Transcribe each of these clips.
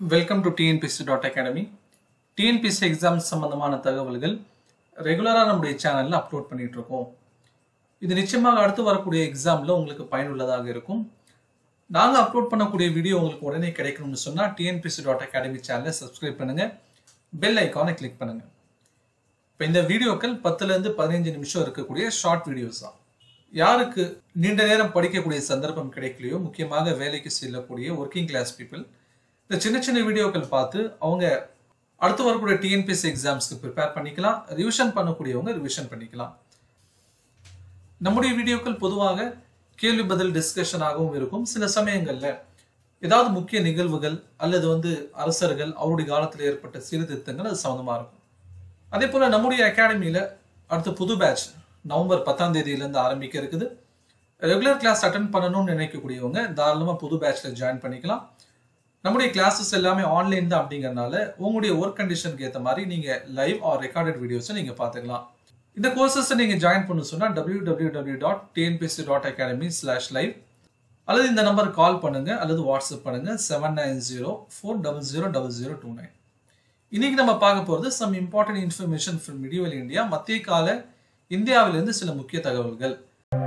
welcome to TNPC dot academy TNPC exam சம்பந்தமான தகவல்கள் ரெகுலராக நம்முடைய சேனலில் அப்லோட் பண்ணிட்டு இருக்கோம் இது நிச்சயமாக அடுத்து வரக்கூடிய எக்ஸாமில் உங்களுக்கு பயனுள்ளதாக இருக்கும் நாங்கள் அப்லோட் பண்ணக்கூடிய வீடியோ உங்களுக்கு உடனே கிடைக்கணும்னு சொன்னால் டிஎன்பிசி டாட் அகாடமி சேனலை சப்ஸ்கிரைப் பண்ணுங்கள் பெல் ஐக்கானை கிளிக் பண்ணுங்கள் இப்போ இந்த வீடியோக்கள் பத்துலேருந்து பதினஞ்சு நிமிஷம் இருக்கக்கூடிய ஷார்ட் வீடியோஸ் தான் யாருக்கு நீண்ட நேரம் படிக்கக்கூடிய சந்தர்ப்பம் கிடைக்கலையோ முக்கியமாக வேலைக்கு செல்லக்கூடிய ஒர்க்கிங் கிளாஸ் பீப்புள் இந்த சின்ன சின்ன வீடியோக்கள் பார்த்து அவங்க அடுத்து வரக்கூடிய டிஎன்பிஎஸ்சி எக்ஸாம்ஸ்க்கு ப்ரிப்பேர் பண்ணிக்கலாம் ரிவிஷன் பண்ணக்கூடியவங்க ரிவிஷன் பண்ணிக்கலாம் நம்முடைய வீடியோக்கள் பொதுவாக கேள்வி பதில் டிஸ்கஷனாகவும் இருக்கும் சில சமயங்கள்ல ஏதாவது முக்கிய நிகழ்வுகள் அல்லது வந்து அரசர்கள் அவருடைய காலத்தில் ஏற்பட்ட சீர்திருத்தங்கள் அது சம்மந்தமாக இருக்கும் அதே போல் நம்முடைய அகாடமியில் அடுத்த புது பேட்ச் நவம்பர் பத்தாம் தேதியிலேருந்து ஆரம்பிக்க இருக்குது ரெகுலர் கிளாஸ் அட்டன் பண்ணணும்னு நினைக்கக்கூடியவங்க தாராளமாக புது பேட்ச்சில் ஜாயின் பண்ணிக்கலாம் நம்முடைய கிளாஸஸ் எல்லாமே ஆன்லைன் தான் அப்படிங்கறனால உங்களுடைய ஒர்க் கண்டிஷனுக்கு ஏற்ற மாதிரி நீங்கள் லைவ் ஆர் ரெக்கார்டட் வீடியோஸை நீங்கள் பார்த்துக்கலாம் இந்த கோர்சஸை நீங்கள் ஜாயின் பண்ண சொன்னால் W W W dot TNPSC dot academy slash live அல்லது இந்த நம்பருக்கு கால் பண்ணுங்க அல்லது வாட்ஸ்அப் பண்ணுங்க seven nine zero four double zero double zero two nine இன்னைக்கு நம்ம பார்க்க போகிறது some important information from medieval India மத்திய கால இந்தியாவிலிருந்து சில முக்கிய தகவல்கள்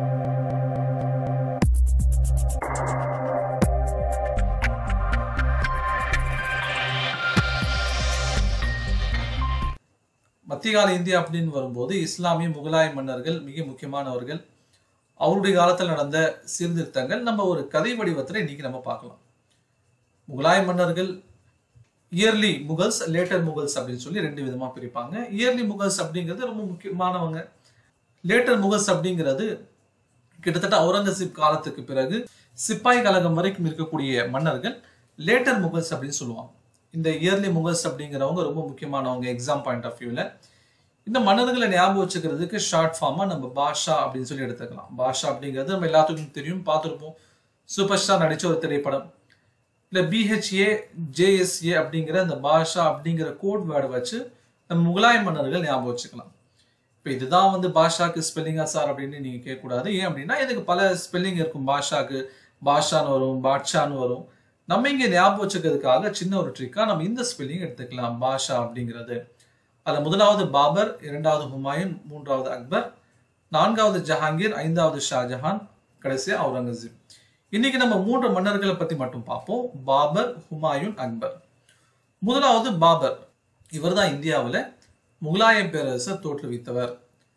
மத்திய கால இந்தியா அப்படின்னு வரும்போது இஸ்லாமிய முகலாய மன்னர்கள் மிக முக்கியமானவர்கள் அவருடைய காலத்தில் நடந்த சீர்திருத்தங்கள் நம்ம ஒரு கதை வடிவத்தில் இன்னைக்கு நம்ம பார்க்கலாம் முகலாய மன்னர்கள் இயர்லி முகல்ஸ் லேட்டர் முகல்ஸ் அப்படின்னு சொல்லி ரெண்டு விதமா பிரிப்பாங்க இயர்லி முகல்ஸ் அப்படிங்கிறது ரொம்ப முக்கியமானவங்க லேட்டர் முகல்ஸ் அப்படிங்கிறது கிட்டத்தட்ட அவுரங்கசீப் காலத்துக்கு பிறகு சிப்பாய் கழகம் வரைக்கும் இருக்கக்கூடிய மன்னர்கள் லேட்டர் முகல்ஸ் அப்படின்னு சொல்லுவாங்க இந்த இயர்லி முகல்ஸ் அப்படிங்கிறவங்க ரொம்ப முக்கியமானவங்க எக்ஸாம் பாயிண்ட் ஆஃப் வியூவில் இந்த மன்னர்களை ஞாபகம் வச்சுக்கிறதுக்கு ஷார்ட் ஃபார்மாக நம்ம பாஷா அப்படின்னு சொல்லி எடுத்துக்கலாம் பாஷா அப்படிங்கிறது நம்ம எல்லாத்துக்கும் தெரியும் பார்த்துருப்போம் சூப்பர் ஸ்டார் நடித்த ஒரு திரைப்படம் இல்லை பிஹெச்ஏ ஜேஎஸ்ஏ அப்படிங்கிற அந்த பாஷா அப்படிங்கிற கோட் வேர்டு வச்சு நம்ம முகலாய மன்னர்கள் ஞாபகம் வச்சுக்கலாம் இப்போ இதுதான் வந்து பாஷாக்கு ஸ்பெல்லிங்கா சார் அப்படின்னு நீங்கள் கேட்கக்கூடாது ஏன் அப்படின்னா இதுக்கு பல ஸ்பெல்லிங் இருக்கும் பாஷாக்கு பாஷான்னு வரும் பாட்ஷான்னு வரும் நம்ம இங்கே ஞாபகம் வச்சுக்கிறதுக்காக சின்ன ஒரு ட்ரிக்கா நம்ம இந்த ஸ்பெல்லிங் எடுத்துக்கலாம் பாஷா அப்படிங்கிறது அதில் முதலாவது பாபர் இரண்டாவது ஹுமாயூன் மூன்றாவது அக்பர் நான்காவது ஜஹாங்கீர் ஐந்தாவது ஷாஜஹான் கடைசியாக அவுரங்கசீப் இன்னைக்கு நம்ம மூன்று மன்னர்களை பத்தி மட்டும் பார்ப்போம் பாபர் ஹுமாயூன் அக்பர் முதலாவது பாபர் இவர் தான் இந்தியாவில் முகலாய பேரரசை தோற்றுவித்தவர்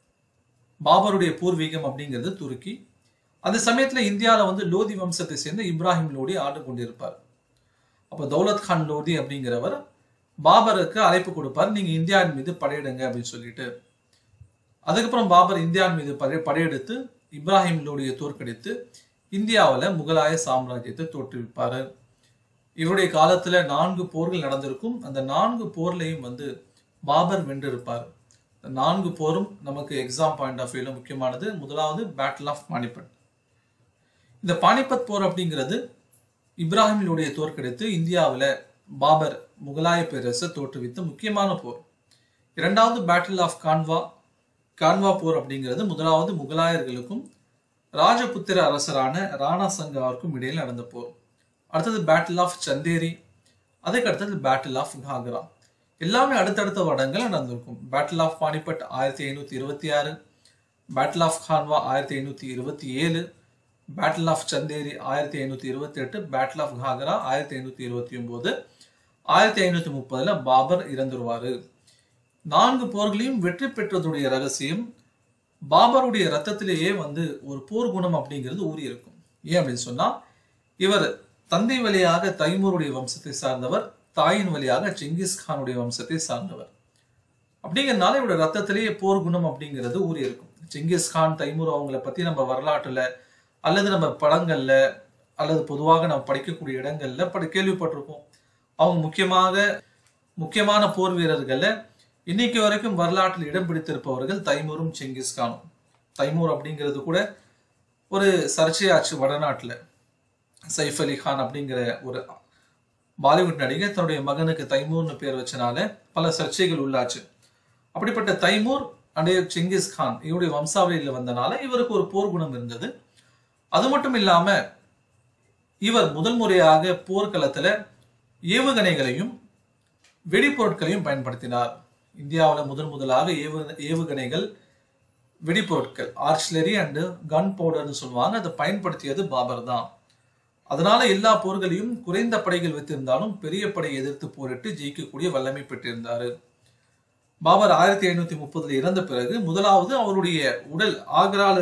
பாபருடைய பூர்வீகம் அப்படிங்கிறது துருக்கி அந்த சமயத்துல இந்தியாவில் வந்து லோதி வம்சத்தை சேர்ந்த இப்ராஹிம் லோடி ஆண்டு கொண்டிருப்பார் அப்போ தௌலத் கான் லோதி அப்படிங்கிறவர் பாபருக்கு அழைப்பு கொடுப்பார் நீங்க இந்தியாவின் மீது படையிடுங்க அப்படின்னு சொல்லிட்டு அதுக்கப்புறம் பாபர் இந்தியாவின் மீது படை படையெடுத்து இப்ராஹிம் லோடியை தோற்கடித்து இந்தியாவில் முகலாய சாம்ராஜ்யத்தை தோற்றுவிப்பார் இவருடைய காலத்துல நான்கு போர்கள் நடந்திருக்கும் அந்த நான்கு போர்லையும் வந்து பாபர் வென்றிருப்பார் இந்த நான்கு போரும் நமக்கு எக்ஸாம் பாயிண்ட் ஆஃப் வியூல முக்கியமானது முதலாவது பேட்டில் ஆஃப் பானிபட் இந்த பானிபத் போர் அப்படிங்கிறது இப்ராஹிமினுடைய தோற்கடித்து இந்தியாவில் பாபர் முகலாய பேரரசை தோற்றுவித்த முக்கியமான போர் இரண்டாவது பேட்டில் ஆஃப் கான்வா கான்வா போர் அப்படிங்கிறது முதலாவது முகலாயர்களுக்கும் ராஜபுத்திர அரசரான ராணா சங்காருக்கும் இடையில் நடந்த போர் அடுத்தது பேட்டில் ஆஃப் சந்தேரி அதுக்கு அடுத்தது பேட்டில் ஆஃப் காகரா எல்லாமே அடுத்தடுத்த வருடங்கள் நடந்திருக்கும் பேட்டில் ஆஃப் பானிபட் ஆயிரத்தி ஐநூற்றி இருபத்தி ஆறு பேட்டில் ஆஃப் கான்வா ஆயிரத்தி ஐநூற்றி இருபத்தி ஏழு பேட்டில் ஆஃப் சந்தேரி ஆயிரத்தி ஐநூற்றி இருபத்தி எட்டு பேட்டில் ஆஃப் காகரா ஆயிரத்தி ஐநூற்றி இருபத்தி ஒன்பது ஆயிரத்தி ஐநூற்றி முப்பதுல பாபர் இறந்துருவாரு நான்கு போர்களையும் வெற்றி பெற்றதுடைய ரகசியம் பாபருடைய ரத்தத்திலேயே வந்து ஒரு போர் குணம் அப்படிங்கிறது ஊறி இருக்கும் ஏன் அப்படின்னு சொன்னா இவர் தந்தை வழியாக தைமூருடைய வம்சத்தை சார்ந்தவர் தாயின் வழியாக செங்கிஸ் கானுடைய வம்சத்தை சார்ந்தவர் அப்படிங்கிறதுனால இவருடைய ரத்தத்திலேயே போர் குணம் அப்படிங்கிறது ஊறி இருக்கும் செங்கிஸ் கான் தைமூர் அவங்கள பத்தி நம்ம வரலாற்றுல அல்லது நம்ம படங்கள்ல அல்லது பொதுவாக நம்ம படிக்கக்கூடிய இடங்கள்ல படி கேள்விப்பட்டிருப்போம் அவங்க முக்கியமாக முக்கியமான போர் வீரர்கள்ல இன்னைக்கு வரைக்கும் வரலாற்றில் இடம் பிடித்திருப்பவர்கள் தைமூரும் செங்கிஸ்கானும் தைமூர் அப்படிங்கிறது கூட ஒரு சர்ச்சையாச்சு வடநாட்டில் சைஃப் அலி கான் அப்படிங்கிற ஒரு பாலிவுட் நடிகர் தன்னுடைய மகனுக்கு தைமூர்னு பேர் வச்சனால பல சர்ச்சைகள் உள்ளாச்சு அப்படிப்பட்ட தைமூர் அடைய செங்கிஸ் கான் இவருடைய வம்சாவளியில் வந்தனால இவருக்கு ஒரு போர் குணம் இருந்தது அது மட்டும் இல்லாம இவர் முதல் முறையாக போர்க்களத்துல ஏவுகணைகளையும் வெடிப்பொருட்களையும் பயன்படுத்தினார் இந்தியாவில் முதன் முதலாக ஏவு ஏவுகணைகள் வெடிப்பொருட்கள் ஆர்ச்சிலரி அண்டு கன் பவுடர்னு சொல்லுவாங்க அதை பயன்படுத்தியது பாபர் தான் அதனால எல்லா போர்களையும் குறைந்த படைகள் வைத்திருந்தாலும் பெரிய படையை எதிர்த்து போரிட்டு ஜெயிக்கக்கூடிய வல்லமை பெற்றிருந்தாரு பாபர் ஆயிரத்தி ஐநூத்தி முப்பதுல இறந்த பிறகு முதலாவது அவருடைய உடல் ஆக்ரால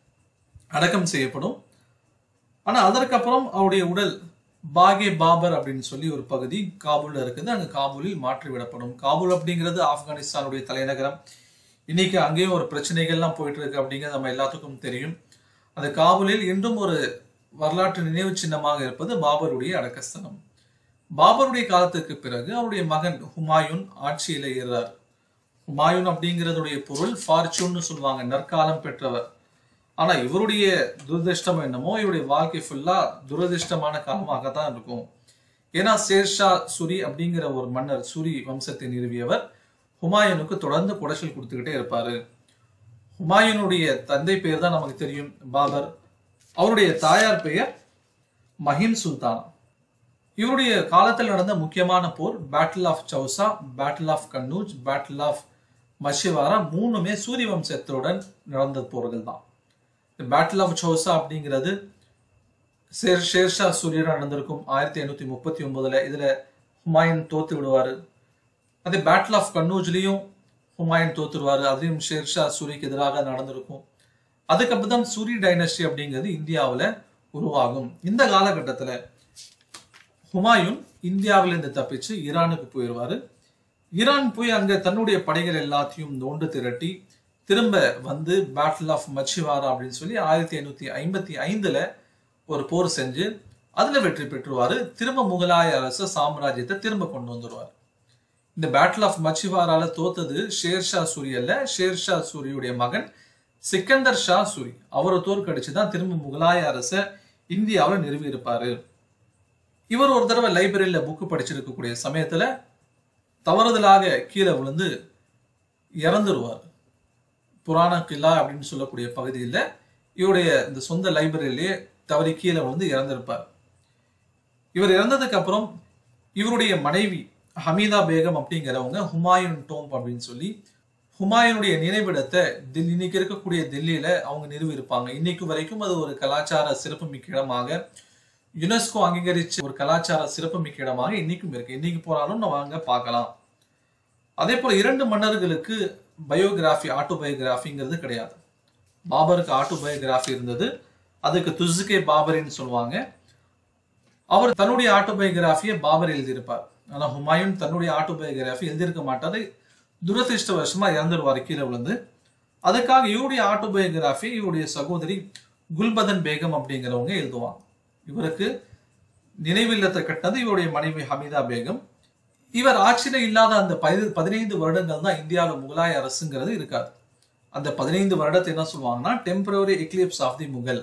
அடக்கம் செய்யப்படும் ஆனா அதற்கப்புறம் அவருடைய உடல் பாகே பாபர் அப்படின்னு சொல்லி ஒரு பகுதி காபூல்ல இருக்குது அங்க காபூலில் மாற்றி விடப்படும் காபூல் அப்படிங்கிறது ஆப்கானிஸ்தானுடைய தலைநகரம் இன்னைக்கு அங்கேயும் ஒரு பிரச்சனைகள்லாம் போயிட்டு இருக்கு அப்படிங்கிறது நம்ம எல்லாத்துக்கும் தெரியும் அந்த காபூலில் இன்றும் ஒரு வரலாற்று நினைவு சின்னமாக இருப்பது பாபருடைய அடக்கஸ்தலம் பாபருடைய காலத்துக்கு பிறகு அவருடைய மகன் ஹுமாயூன் ஆட்சியில ஏறார் ஹுமாயூன் அப்படிங்கிறதுடைய பொருள் ஃபார்ச்சூன்னு சொல்லுவாங்க நற்காலம் பெற்றவர் ஆனா இவருடைய துரதிருஷ்டம் என்னமோ இவருடைய வாழ்க்கை ஃபுல்லா துரதிருஷ்டமான காலமாக தான் இருக்கும் ஏன்னா ஷேர்ஷா சுரி அப்படிங்கிற ஒரு மன்னர் சுரி வம்சத்தை நிறுவியவர் ஹுமாயூனுக்கு தொடர்ந்து குடைச்சல் கொடுத்துக்கிட்டே இருப்பாரு ஹுமாயூனுடைய தந்தை பெயர் தான் நமக்கு தெரியும் பாபர் அவருடைய தாயார் பெயர் மஹிம் சுல்தான் இவருடைய காலத்தில் நடந்த முக்கியமான போர் battle of Chausa battle of Kannauj battle of Machhiwara மூணுமே சூரிய வம்சத்துடன் நடந்த போர்கள் தான் பேட்டில் ஆஃப் சௌசா அப்படிங்கிறது ஷேர் ஷேர்ஷா சூரியன் நடந்திருக்கும் ஆயிரத்தி ஐநூத்தி முப்பத்தி ஒன்பதுல இதுல ஹுமாயூன் தோத்து விடுவாரு அதே பேட்டில் ஆஃப் கன்னூஜ்லயும் ஹுமாயூன் தோத்துருவாரு அதுலயும் ஷேர்ஷா சூரிக்கு எதிராக நடந்திருக்கும் அதுக்கப்புறம் தான் சூரி டைனஸ்டி அப்படிங்கிறது இந்தியாவில் உருவாகும் இந்த காலகட்டத்தில் ஹுமாயூன் இந்தியாவிலிருந்து தப்பிச்சு ஈரானுக்கு போயிடுவாரு ஈரான் போய் அங்க தன்னுடைய படைகள் எல்லாத்தையும் நோண்டு திரட்டி திரும்ப வந்து பேட்டில் ஆஃப் மச்சிவாரா அப்படின்னு சொல்லி ஆயிரத்தி ஐநூத்தி ஐம்பத்தி ஐந்துல ஒரு போர் செஞ்சு அதுல வெற்றி பெற்றுவாரு திரும்ப முகலாய அரசு சாம்ராஜ்யத்தை திரும்ப கொண்டு வந்துருவார் இந்த பேட்டில் ஆஃப் மச்சிவாரால தோத்தது ஷேர்ஷா சூரி அல்ல ஷேர்ஷா சூரியுடைய மகன் சிக்கந்தர் ஷா சூரி அவரை தோற்கடிச்சு தான் திரும்ப முகலாய அரசை இந்தியாவில் நிறுவி இருப்பாரு இவர் ஒரு தடவை லைப்ரரியில புக்கு படிச்சிருக்கக்கூடிய சமயத்துல தவறுதலாக கீழே விழுந்து இறந்துருவார் புராண கில்லா அப்படின்னு சொல்லக்கூடிய பகுதியில் இவருடைய இந்த சொந்த லைப்ரரியிலேயே தவறி கீழே விழுந்து இறந்திருப்பார் இவர் இறந்ததுக்கு அப்புறம் இவருடைய மனைவி ஹமீதா பேகம் அப்படிங்கிறவங்க ஹுமாயூன் டோம்ப் அப்படின்னு சொல்லி ஹுமாயூனுடைய நினைவிடத்தை தில்லி இன்னைக்கு இருக்கக்கூடிய டெல்லியில அவங்க நிறுவி இருப்பாங்க இன்னைக்கு வரைக்கும் அது ஒரு கலாச்சார சிறப்புமிக்க இடமாக யுனெஸ்கோ அங்கீகரிச்ச ஒரு கலாச்சார சிறப்புமிக்க இடமாக இன்னைக்கும் இருக்கு இன்னைக்கு போனாலும் நம்ம அங்க பார்க்கலாம் அதே போல இரண்டு மன்னர்களுக்கு பயோகிராஃபி ஆட்டோபயோகிராஃபிங்கிறது கிடையாது பாபருக்கு ஆட்டோபயோகிராஃபி இருந்தது அதுக்கு துசுகே பாபரின்னு சொல்லுவாங்க அவர் தன்னுடைய ஆட்டோபயோகிராஃபியை பாபர் எழுதியிருப்பார் ஆனா ஹுமாயூன் தன்னுடைய ஆட்டோபயோகிராஃபி எழுதியிருக்க மாட்டாரு துரதிருஷ்டவசமா இறந்துருவார் கீழே விழுந்து அதுக்காக இவருடைய ஆட்டோபயோகிராஃபி இவருடைய சகோதரி குல்பதன் பேகம் அப்படிங்கிறவங்க எழுதுவாங்க இவருக்கு நினைவில்லத்தை கட்டினது இவருடைய மனைவி ஹமீதா பேகம் இவர் ஆட்சியில இல்லாத அந்த பதி- பதினைந்து வருடங்கள் தான் இந்தியாவில் முகலாய அரசுங்கிறது இருக்காது அந்த பதினைந்து வருடத்தை என்ன சொல்லுவாங்கன்னா temporary eclipse of the Mughal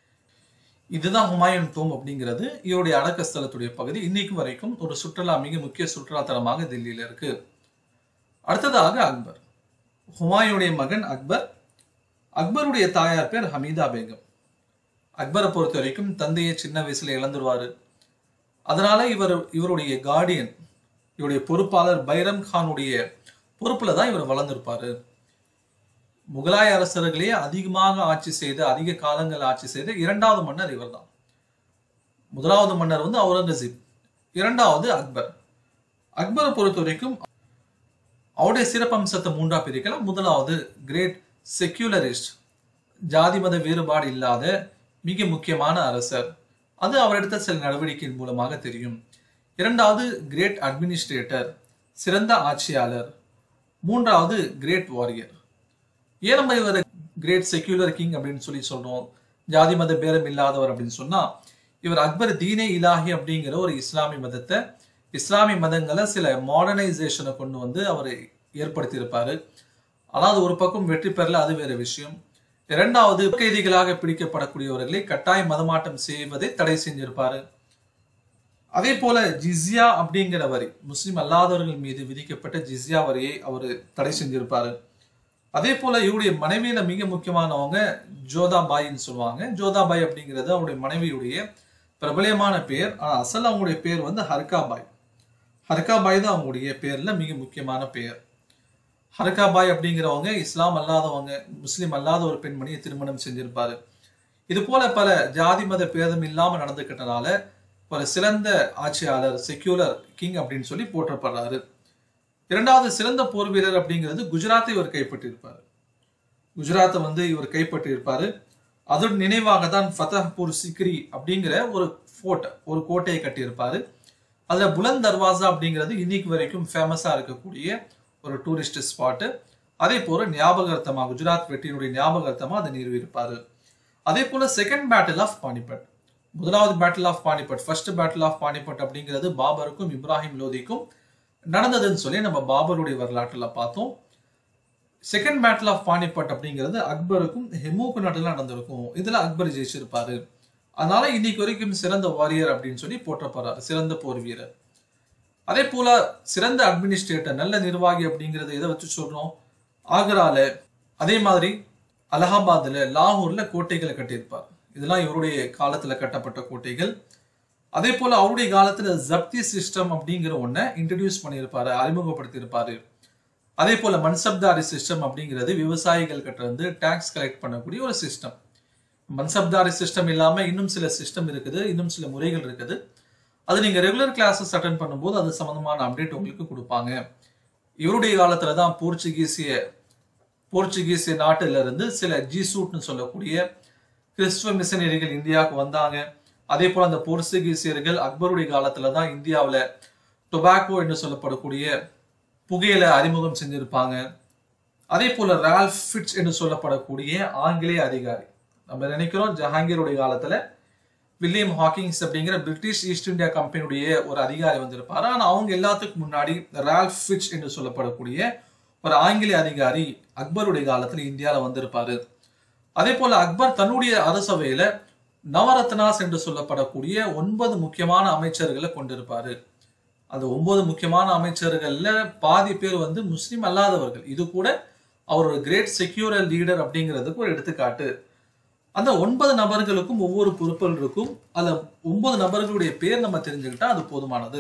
இதுதான் ஹுமாயூன் டோம் அப்படிங்கிறது இவருடைய அடக்க ஸ்தலத்துடைய பகுதி இன்னைக்கு வரைக்கும் ஒரு சுற்றுலா மிக முக்கிய சுற்றுலா தலமாக டெல்லியில இருக்கு அடுத்ததாக அக்பர் ஹுமாயூனுடைய மகன் அக்பர் அக்பருடைய தாயார் பேர் ஹமீதா பேகம் அக்பரை பொறுத்த வரைக்கும் தந்தையை சின்ன வயசுல இழந்துருவாரு அதனால இவர் இவருடைய கார்டியன் இவருடைய பொறுப்பாளர் பைரம் கானுடைய பொறுப்புல தான் இவர் வளர்ந்திருப்பாரு முகலாய அரசர்களே அதிகமாக ஆட்சி செய்த அதிக காலங்கள் ஆட்சி செய்த இரண்டாவது மன்னர் இவர்தான் முதலாவது மன்னர் வந்து அவுரங்கசீப் இரண்டாவது அக்பர் அக்பரை பொறுத்த வரைக்கும் அவருடைய சிறப்பம்சத்தை மூன்றா பிரிக்கலாம் முதலாவது கிரேட் செக்யூலரிஸ்ட் ஜாதி மத வேறுபாடு இல்லாத மிக முக்கியமான அரசர் அது அவர் எடுத்த சில நடவடிக்கையின் மூலமாக தெரியும் இரண்டாவது கிரேட் அட்மினிஸ்ட்ரேட்டர் சிறந்த ஆட்சியாளர் மூன்றாவது கிரேட் வாரியர் ஏன் நம்ம இவர் கிரேட் செக்யூலர் கிங் அப்படின்னு சொல்லி சொல்றோம் ஜாதி மத பேரம் இல்லாதவர் அப்படின்னு சொன்னா இவர் அக்பர் தீனே இலாஹி அப்படிங்கிற ஒரு இஸ்லாமிய மதத்தை இஸ்லாமிய மதங்களை சில மாடர்னைசேஷனை கொண்டு வந்து அவர் ஏற்படுத்தி இருப்பாரு அதாவது ஒரு பக்கம் வெற்றி பெறல அது வேற விஷயம் இரண்டாவது கைதிகளாக பிடிக்கப்படக்கூடியவர்களை கட்டாய மதமாட்டம் செய்வதை தடை செஞ்சிருப்பாரு அதே போல ஜிஸ்யா அப்படிங்கிற வரி முஸ்லிம் அல்லாதவர்கள் மீது விதிக்கப்பட்ட ஜிஸ்யா வரியை அவர் தடை செஞ்சிருப்பாரு அதே போல இவருடைய மனைவியில மிக முக்கியமானவங்க ஜோதாபாயின்னு சொல்லுவாங்க ஜோதாபாய் அப்படிங்கிறது அவருடைய மனைவியுடைய பிரபலியமான பேர் ஆனா அசல் அவங்களுடைய பேர் வந்து ஹர்காபாய் ஹர்காபாய் தான் அவங்களுடைய பேர்ல மிக முக்கியமான பெயர் ஹர்காபாய் அப்படிங்கிறவங்க இஸ்லாம் அல்லாதவங்க முஸ்லீம் அல்லாத ஒரு பெண்மணியை திருமணம் செஞ்சிருப்பாரு இது போல பல ஜாதி மத பேதம் இல்லாம நடந்துக்கிட்டனால ஒரு சிறந்த ஆட்சியாளர் செக்யூலர் கிங் அப்படின்னு சொல்லி போற்றப்படுறாரு இரண்டாவது சிறந்த போர் வீரர் அப்படிங்கிறது குஜராத்தை இவர் கைப்பற்றியிருப்பாரு குஜராத்தை வந்து இவர் கைப்பற்றியிருப்பாரு அதோட நினைவாக தான் ஃபத்தஹ்பூர் சிக்ரி அப்படிங்கிற ஒரு ஃபோர்ட் ஒரு கோட்டையை கட்டியிருப்பாரு அதுல புலந்த் தர்வாசா அப்படிங்கிறது இன்னைக்கு வரைக்கும் ஃபேமஸா இருக்கக்கூடிய ஒரு டூரிஸ்ட் ஸ்பாட்டு அதே போல ஞாபகார்த்தமா குஜராத் வெற்றியினுடைய ஞாபகார்த்தமா அதை நிறுவியிருப்பாரு அதே போல செகண்ட் பேட்டில் ஆஃப் பானிபட் முதலாவது battle of Panipat first battle of Panipat அப்படிங்கிறது பாபருக்கும் இப்ராஹிம் லோதிக்கும் நடந்ததுன்னு சொல்லி நம்ம பாபருடைய வரலாற்றுல பார்த்தோம் செகண்ட் பேட்டில் ஆஃப் பானிபட் அப்படிங்கிறது அக்பருக்கும் ஹெமூக்கு நாட்டில் நடந்திருக்கும் இதுல அக்பர் ஜெயிச்சிருப்பாரு அதனால இன்னைக்கு வரைக்கும் சிறந்த வாரியர் அப்படின்னு சொல்லி போற்றப்படுறாரு சிறந்த போர் வீரர் அதே போல சிறந்த அட்மினிஸ்ட்ரேட்டர் நல்ல நிர்வாகி அப்படிங்கறத எதை வச்சு சொல்றோம் ஆக்ரால அதே மாதிரி அலகாபாத்ல லாகூர்ல கோட்டைகளை கட்டியிருப்பார் இதெல்லாம் இவருடைய காலத்துல கட்டப்பட்ட கோட்டைகள் அதே போல அவருடைய காலத்துல ஜப்தி சிஸ்டம் அப்படிங்கிற ஒன்றை இன்ட்ரடியூஸ் பண்ணியிருப்பாரு அறிமுகப்படுத்தியிருப்பாரு அதே போல மன்சப்தாரி சிஸ்டம் அப்படிங்கிறது விவசாயிகள் கிட்ட இருந்து டாக்ஸ் கலெக்ட் பண்ணக்கூடிய ஒரு சிஸ்டம் மன்சப்தாரி சிஸ்டம் இல்லாம இன்னும் சில சிஸ்டம் இருக்குது இன்னும் சில முறைகள் இருக்குது அது நீங்க ரெகுலர் கிளாஸஸ் அட்டன் பண்ணும்போது அது சம்பந்தமான அப்டேட் உங்களுக்கு கொடுப்பாங்க இவருடைய காலத்துல தான் போர்ச்சுகீசிய போர்ச்சுகீசிய நாட்டில இருந்து சில ஜீசூட்னு சொல்லக்கூடிய கிறிஸ்துவ மிஷனரிகள் இந்தியாவுக்கு வந்தாங்க அதே போல அந்த போர்ச்சுகீசியர்கள் அக்பருடைய காலத்துல தான் இந்தியாவுல டொபாக்கோ என்று சொல்லப்படக்கூடிய புகையில அறிமுகம் செஞ்சிருப்பாங்க அதே போல ரால்ஃப் ஃபிட்ஸ் என்று சொல்லப்படக்கூடிய ஆங்கிலேய அதிகாரி நம்ம நினைக்கிறோம் ஜஹாங்கீருடைய காலத்துல வில்லியம் ஹாக்கிங்ஸ் அப்படிங்கிற பிரிட்டிஷ் ஈஸ்ட் இந்தியா கம்பெனியுடைய ஒரு அதிகாரி வந்திருப்பாரு ஆனா அவங்க எல்லாத்துக்கும் முன்னாடி ரால்ஃப் ஃபிட்ச் என்று சொல்லப்படக்கூடிய ஒரு ஆங்கிலேய அதிகாரி அக்பருடைய காலத்துல இந்தியால வந்திருப்பாரு அதே போல அக்பர் தன்னுடைய அரசவையில நவரத்னாஸ் என்று சொல்லப்படக்கூடிய ஒன்பது முக்கியமான அமைச்சர்களை கொண்டிருப்பாரு அந்த ஒன்பது முக்கியமான அமைச்சர்கள்ல பாதி பேர் வந்து முஸ்லிம் அல்லாதவர்கள் இது கூட அவர் ஒரு கிரேட் செக்யூரல் லீடர் அப்படிங்கிறதுக்கு ஒரு எடுத்துக்காட்டு அந்த ஒன்பது நபர்களுக்கும் ஒவ்வொரு பொறுப்புகள் இருக்கும் அதுல ஒன்பது நபர்களுடைய பேர் நம்ம தெரிஞ்சுக்கிட்டா அது போதுமானது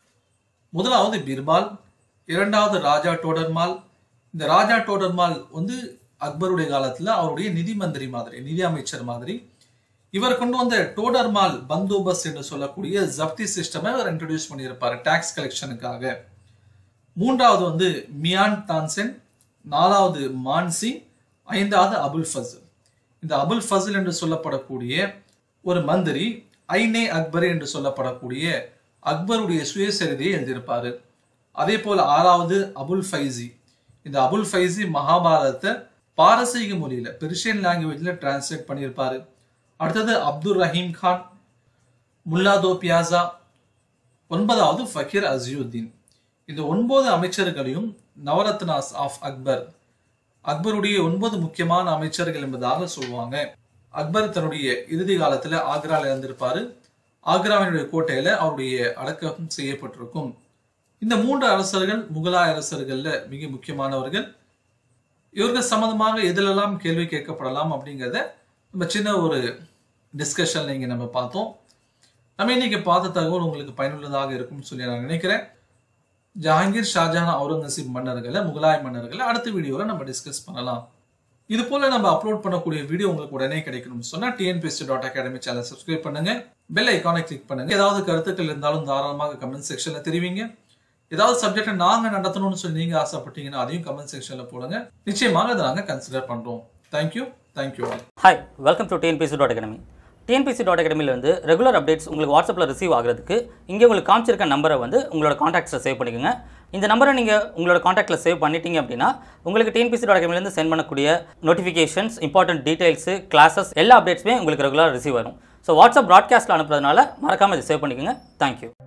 முதலாவது பீர்பால் இரண்டாவது ராஜா டோடர்மால் இந்த ராஜா டோடர்மால் வந்து அக்பருடைய காலத்துல அவருடைய நிதி மந்திரி மாதிரி நிதி அமைச்சர் மாதிரி இவர் கொண்டு வந்த டோடர்மால் பந்தோபஸ் என்று சொல்லக்கூடிய ஜப்தி சிஸ்டமை அவர் இன்ட்ரடியூஸ் பண்ணியிருப்பார் டாக்ஸ் கலெக்ஷனுக்காக மூன்றாவது வந்து மியான் தான்சென் நாலாவது மான்சிங் ஐந்தாவது அபுல் ஃபசல் இந்த அபுல் ஃபசல் என்று சொல்லப்படக்கூடிய ஒரு மந்திரி ஐனே அக்பர் என்று சொல்லப்படக்கூடிய அக்பருடைய சுயசரிதையை எழுதியிருப்பாரு அதே போல ஆறாவது அபுல் ஃபைசி இந்த அபுல் ஃபைசி மகாபாரதத்தை பாரசீக மொழியில பெர்ஷியன் லாங்குவேஜ்ல டிரான்ஸ்லேட் பண்ணியிருப்பாரு அடுத்தது அப்துல் ரஹீம் கான் முல்லாதோ பியாசா ஒன்பதாவது ஃபக்கீர் அசியுத்தீன் இந்த ஒன்பது அமைச்சர்களையும் நவரத்னாஸ் ஆஃப் அக்பர் அக்பருடைய ஒன்பது முக்கியமான அமைச்சர்கள் என்பதாக சொல்லுவாங்க அக்பர் தன்னுடைய இறுதி காலத்துல ஆக்ரால இருந்திருப்பாரு ஆக்ராவினுடைய கோட்டையில அவருடைய அடக்கம் செய்யப்பட்டிருக்கும் இந்த மூன்று அரசர்கள் முகலாய அரசர்கள்ல மிக முக்கியமானவர்கள் இவர்கள் சம்பந்தமாக எதிலெல்லாம் கேள்வி கேட்கப்படலாம் அப்படிங்கிறத நம்ம சின்ன ஒரு டிஸ்கஷன்ல இங்க நம்ம பார்த்தோம் நம்ம இன்னைக்கு பார்த்த தகவல் உங்களுக்கு பயனுள்ளதாக இருக்கும்னு சொல்லி நான் நினைக்கிறேன் ஜஹாங்கீர் ஷாஜஹான் அவுரங்கசீப் மன்னர்களை முகலாய மன்னர்களை அடுத்த வீடியோவில் நம்ம டிஸ்கஸ் பண்ணலாம் இது போல நம்ம அப்லோட் பண்ணக்கூடிய வீடியோ உங்களுக்கு உடனே கிடைக்கணும்னு சொன்னா TNPSC dot academy channel subscribe பண்ணுங்க பெல் ஐக்கானை கிளிக் பண்ணுங்க ஏதாவது கருத்துக்கள் இருந்தாலும் தாராளமாக கமெண்ட் செக்ஷன்ல தெரிவிங்க ஏதாவது சப்ஜெக்டை நாங்க நடத்தணும்னு சொல்லி நீங்க ஆசைப்பட்டீங்கன்னா அதையும் கமெண்ட் செக்ஷன்ல போடுங்க நிச்சயமாக அதை நாங்க கன்சிடர் பண்றோம் thank you thank you all hi welcome to TNPC dot academy TNPC dot அகாடமியில் வந்து ரெகுலர் அப்டேட்ஸ் உங்களுக்கு வாட்ஸ்அப்பில் ரிசீவ் ஆகிறதுக்கு இங்கே உங்களுக்கு காமிச்சிருக்க நம்பரை வந்து உங்களோட காண்டாக்ட்ஸில் சேவ் பண்ணிக்கோங்க இந்த நம்பரை நீங்கள் உங்களோட காண்டாக்டில் சேவ் பண்ணிட்டீங்க அப்படின்னா உங்களுக்கு டிஎன்பிசி டாட் அகாடமிலேருந்து சென்ட் பண்ணக்கூடிய நோட்டிஃபிகேஷன்ஸ் இம்பார்ட்டன்ட் டீடைல்ஸு கிளாஸஸ் எல்லா அப்டேட்ஸுமே உங்களுக்கு ரெகுலராக ரிசீவ் வரும் ஸோ வாட்ஸ்அப் ப்ராட்காஸ்ட்டில் அனுப்புறதுனால மறக்காமல் இதை சேவ் பண்ணிக்கோங்க தேங்க்யூ